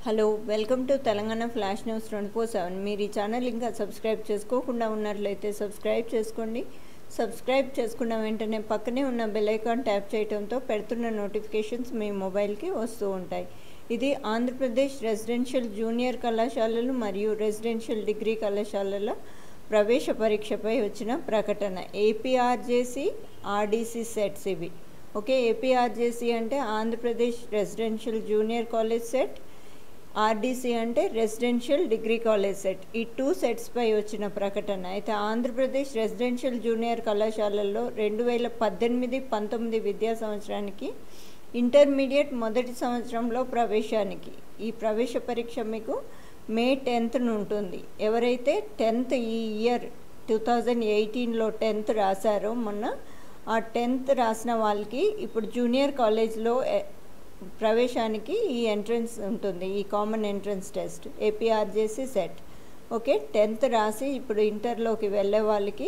hello welcome to Telangana flash news twenty four seven మీరు ఈ channel ఇంకా సబ్స్క్రైబ్ చేసుకోకుండా ఉన్నట్లయితే సబ్స్క్రైబ్ చేసుకోండి సబ్స్క్రైబ్ చేసుకున్న వెంటనే పక్కనే ఉన్న బెల్ ఐకాన్ ట్యాప్ చేయడంతో పెడుతున్న నోటిఫికేషన్స్ మీ మొబైల్కి వస్తూ ఉంటాయి ఇది ఆంధ్రప్రదేశ్ రెసిడెన్షియల్ జూనియర్ కళాశాలలు మరియు రెసిడెన్షియల్ డిగ్రీ కళాశాలల ప్రవేశ పరీక్షపై వచ్చిన ప్రకటన ఏపీఆర్జేసి ఆర్డీసీ సెట్స్ ఇవి ఓకే ఏపీఆర్జేసి అంటే Andhra Pradesh residential junior college set RDC అంటే రెసిడెన్షియల్ డిగ్రీ కాలేజ్ సెట్ ఈ టూ సెట్స్పై వచ్చిన ప్రకటన అయితే ఆంధ్రప్రదేశ్ రెసిడెన్షియల్ జూనియర్ కళాశాలల్లో రెండు వేల పద్దెనిమిది పంతొమ్మిది విద్యా సంవత్సరానికి ఇంటర్మీడియట్ మొదటి సంవత్సరంలో ప్రవేశానికి ఈ ప్రవేశ పరీక్ష మీకు మే టెన్త్న ఉంటుంది ఎవరైతే టెన్త్ ఈ ఇయర్ టూ థౌజండ్ ఎయిటీన్లో టెన్త్ రాశారో మొన్న ఆ టెన్త్ రాసిన వాళ్ళకి ఇప్పుడు జూనియర్ కాలేజ్లో ప్రవేశానికి ఈ ఎంట్రన్స్ ఉంటుంది ఈ common entrance test APRJC set okay tenth రాసి ఇప్పుడు ఇంటర్లోకి వెళ్ళే వాళ్ళకి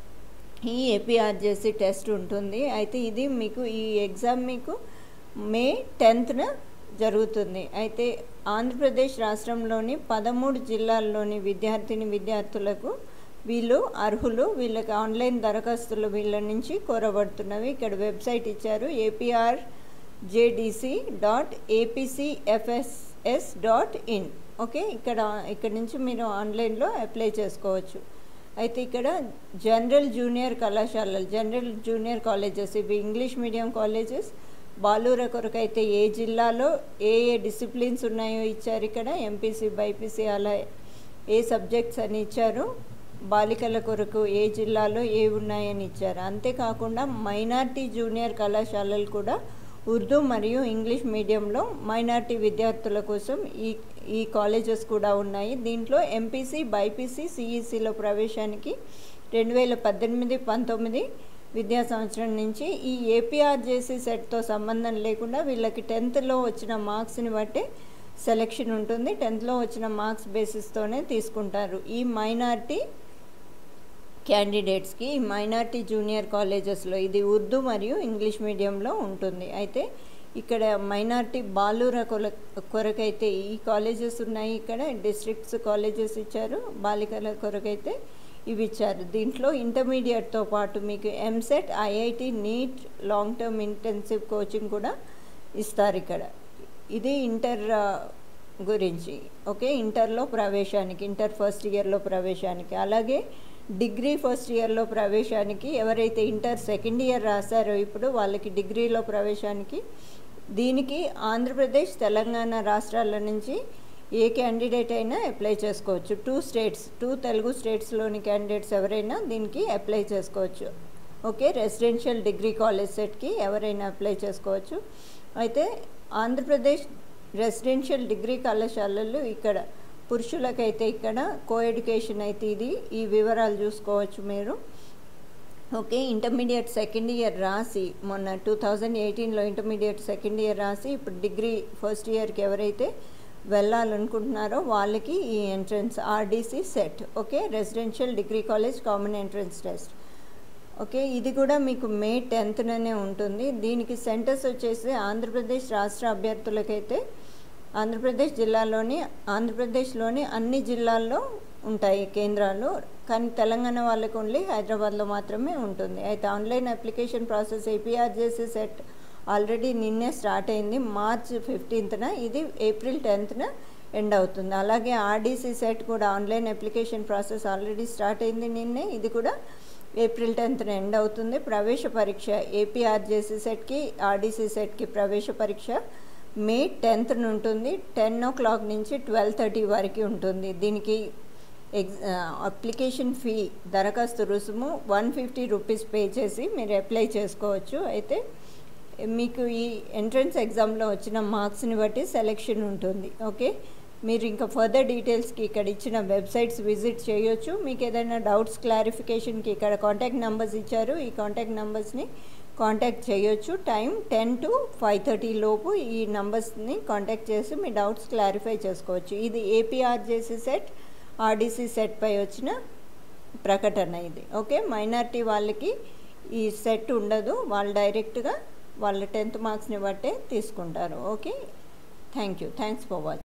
ఈ ఏపీఆర్జేసి టెస్ట్ ఉంటుంది అయితే ఇది మీకు ఈ ఎగ్జామ్ మీకు మే టెన్త్న జరుగుతుంది అయితే ఆంధ్రప్రదేశ్ రాష్ట్రంలోని పదమూడు జిల్లాల్లోని విద్యార్థిని విద్యార్థులకు వీళ్ళు అర్హులు వీళ్ళకి ఆన్లైన్ దరఖాస్తులు వీళ్ళ నుంచి కోరబడుతున్నవి ఇక్కడ వెబ్సైట్ ఇచ్చారు APR JDC dot APCFSS dot in okay ఇక్కడ ఇక్కడ నుంచి మీరు ఆన్లైన్లో అప్లై చేసుకోవచ్చు అయితే ఇక్కడ జనరల్ జూనియర్ కళాశాలలు జనరల్ జూనియర్ కాలేజెస్ ఇవి ఇంగ్లీష్ మీడియం కాలేజెస్ బాలూర కొరకు అయితే ఏ జిల్లాలో ఏ ఏ డిసిప్లిన్స్ ఉన్నాయో ఇచ్చారు ఇక్కడ ఎంపీసీ బైపీసీ అలా ఏ సబ్జెక్ట్స్ అని ఇచ్చారు బాలికల కొరకు ఏ జిల్లాలో ఏ ఉన్నాయని ఇచ్చారు అంతేకాకుండా మైనార్టీ జూనియర్ కళాశాలలు కూడా ఉర్దూ మరియు ఇంగ్లీష్ మీడియంలో మైనార్టీ విద్యార్థుల కోసం ఈ ఈ కాలేజెస్ కూడా ఉన్నాయి దీంట్లో ఎంపీసీ బైపీసీ సిఈసిలో ప్రవేశానికి రెండు వేల పద్దెనిమిది పంతొమ్మిది విద్యా సంవత్సరం నుంచి ఈ ఏపీఆర్జేసీ సెట్తో సంబంధం లేకుండా వీళ్ళకి టెన్త్లో వచ్చిన మార్క్స్ని బట్టి సెలెక్షన్ ఉంటుంది టెన్త్లో వచ్చిన మార్క్స్ బేసిస్తోనే తీసుకుంటారు ఈ మైనార్టీ క్యాండిడేట్స్కి మైనార్టీ జూనియర్ కాలేజెస్లో ఇది ఉర్దూ మరియు ఇంగ్లీష్ మీడియంలో ఉంటుంది అయితే ఇక్కడ మైనార్టీ బాలూర కొల కొరకైతే ఈ కాలేజెస్ ఉన్నాయి ఇక్కడ డిస్ట్రిక్ట్స్ కాలేజెస్ ఇచ్చారు బాలికల కొరకైతే ఇవి ఇచ్చారు దీంట్లో ఇంటర్మీడియట్తో పాటు మీకు EAMCET IIT NEET long term intensive coaching కూడా ఇస్తారు ఇక్కడ ఇది ఇంటర్ గురించి ఓకే ఇంటర్లో ప్రవేశానికి ఇంటర్ ఫస్ట్ ఇయర్లో ప్రవేశానికి అలాగే డిగ్రీ ఫస్ట్ ఇయర్లో ప్రవేశానికి ఎవరైతే ఇంటర్ సెకండ్ ఇయర్ రాశారో ఇప్పుడు వాళ్ళకి డిగ్రీలో ప్రవేశానికి దీనికి ఆంధ్రప్రదేశ్ తెలంగాణ రాష్ట్రాల నుంచి ఏ క్యాండిడేట్ అయినా అప్లై చేసుకోవచ్చు టూ స్టేట్స్ టూ తెలుగు స్టేట్స్లోని క్యాండిడేట్స్ ఎవరైనా దీనికి అప్లై చేసుకోవచ్చు ఓకే రెసిడెన్షియల్ డిగ్రీ కాలేజ్ సెట్కి ఎవరైనా అప్లై చేసుకోవచ్చు అయితే ఆంధ్రప్రదేశ్ రెసిడెన్షియల్ డిగ్రీ కళాశాలలు ఇక్కడ పురుషులకైతే ఇక్కడ కో ఎడ్యుకేషన్ అయితే ఇది ఈ వివరాలు చూసుకోవచ్చు మీరు ఓకే ఇంటర్మీడియట్ సెకండ్ ఇయర్ రాసి మొన్న టూ థౌజండ్ ఎయిటీన్లో ఇంటర్మీడియట్ సెకండ్ ఇయర్ రాసి ఇప్పుడు డిగ్రీ ఫస్ట్ ఇయర్కి ఎవరైతే వెళ్ళాలనుకుంటున్నారో వాళ్ళకి ఈ entrance RDC set okay residential degree college common entrance test okay ఇది కూడా మీకు మే టెన్త్ననే ఉంటుంది దీనికి సెంటర్స్ వచ్చేసి ఆంధ్రప్రదేశ్ రాష్ట్ర అభ్యర్థులకైతే ఆంధ్రప్రదేశ్ జిల్లాలోని ఆంధ్రప్రదేశ్లోని అన్ని జిల్లాల్లో ఉంటాయి కేంద్రాలు కానీ తెలంగాణ వాళ్ళకి ఓన్లీ హైదరాబాద్లో మాత్రమే ఉంటుంది అయితే online application process APRJC set already నిన్నే స్టార్ట్ అయింది మార్చ్ ఫిఫ్టీన్త్న ఇది ఏప్రిల్ టెన్త్న ఎండ్ అవుతుంది అలాగే ఆర్డీసీ సెట్ కూడా online application process already start అయింది నిన్నే ఇది కూడా ఏప్రిల్ టెన్త్న ఎండ్ అవుతుంది ప్రవేశ పరీక్ష ఏపీఆర్జేసీ సెట్కి ఆర్డీసీ సెట్కి ప్రవేశ పరీక్ష మే టెన్త్న ఉంటుంది టెన్ ఓ క్లాక్ నుంచి ట్వెల్వ్ థర్టీ వరకు ఉంటుంది దీనికి ఎగ్జ్ అప్లికేషన్ ఫీ దరఖాస్తు రుసుము వన్ ఫిఫ్టీ రూపీస్ పే చేసి మీరు అప్లై చేసుకోవచ్చు అయితే మీకు ఈ ఎంట్రన్స్ ఎగ్జామ్లో వచ్చిన మార్క్స్ని బట్టి సెలెక్షన్ ఉంటుంది ఓకే మీరు ఇంకా ఫర్దర్ డీటెయిల్స్కి ఇక్కడ ఇచ్చిన వెబ్సైట్స్ విజిట్ చేయొచ్చు మీకు ఏదైనా డౌట్స్ క్లారిఫికేషన్కి ఇక్కడ కాంటాక్ట్ నెంబర్స్ ఇచ్చారు ఈ కాంటాక్ట్ నెంబర్స్ని కాంటాక్ట్ చేయొచ్చు time ten to five thirty లోపు ఈ నంబర్స్ని కాంటాక్ట్ చేసి మీ డౌట్స్ క్లారిఫై చేసుకోవచ్చు ఇది ఏపీఆర్జేసీ సెట్ ఆర్డీసీ సెట్ పై వచ్చిన ప్రకటన ఇది ఓకే మైనార్టీ వాళ్ళకి ఈ సెట్ ఉండదు వాళ్ళు డైరెక్ట్గా వాళ్ళ టెన్త్ మార్క్స్ని బట్టే తీసుకుంటారు okay thank you thanks for watching